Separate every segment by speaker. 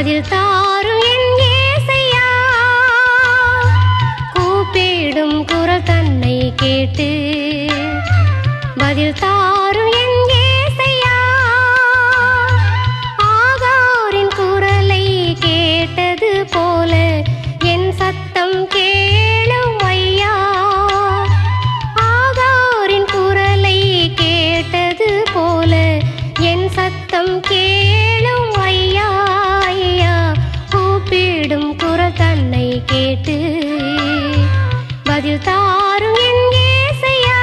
Speaker 1: பதில் தாரும் என் ஏசையா கூப்பிடும் குரல் தன்னை கேட்டு பதில் தாரும் என் ஏசையா ஆகாரின் குரலை கேட்டது போல என் சத்தம் கேளும் ஐயா ஆகாரின் குரலை கேட்டது போல என் சத்தம் கேளும் ஐயா ஐயா கூப்பிடும் குரல் தன்னை கேட்டு பதில் தாரும் என் ஏசையா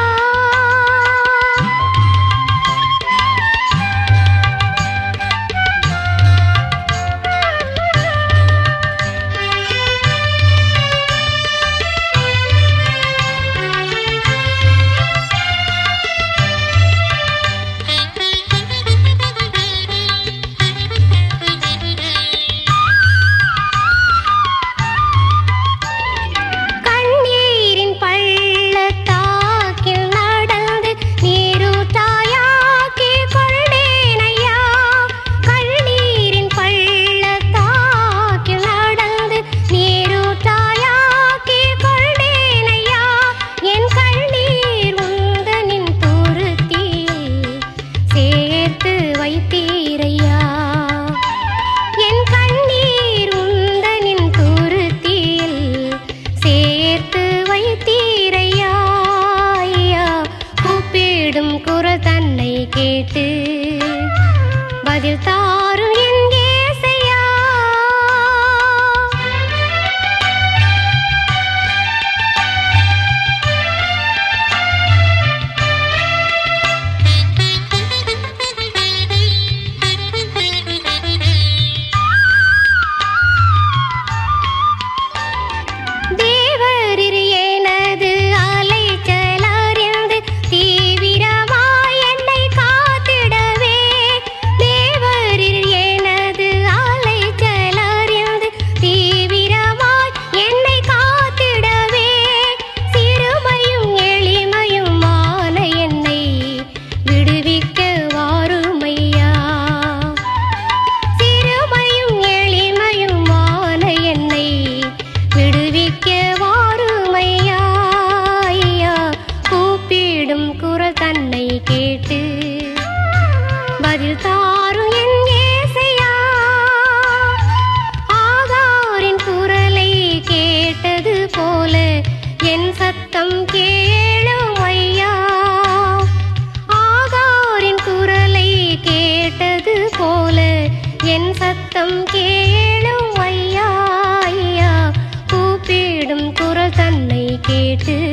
Speaker 1: கண்ணீரின் பள்ளத்தாக்கில் நடந்து நீரூற்றாயாக்கி கொண்டேனையா கண்ணீரின் பள்ளத்தாக்கில் நடந்து நீரூற்றாயாக்கி கொண்டேனையா என் கண்ணீர் உந்தனின் துருத்தியில் சேர்த்து வைத்தீரையா என் கண்ணீர் உந்தனின் துருத்தியில் சேர்த்து வைத்தீரையா ஐயா கூப்பிடும் குரல் தன்னை கேட்டு பதில் தாரும் என் ஏசையா தேவரிர் எனது அலைச்சலறிந்து தீவிரமாய் என்னை காத்திடவே தேவரிர் எனது அலைச்சலறிந்து தீவிரமாய் என்னை காத்திடவே சிறுமையும் எளிமையுமான என்னை விடுவிக்க வாருமையா சிறுமையும் எளிமையுமான என்னை விடுவிக்க வாருமையா ஐயா கூப்பிடும் குரல் தன்னை கேட்டு பதில் தாரும் என் ஏசையா ஆகாரின் குரலை கேட்டது போல என் சத்தம் கேளும் ஐயா ஆகாரின் குரலை கேட்டது போல என் சத்தம் கேளும் ஐயா ஐயா கூப்பிடும் குரல் தன்னை கேட்டு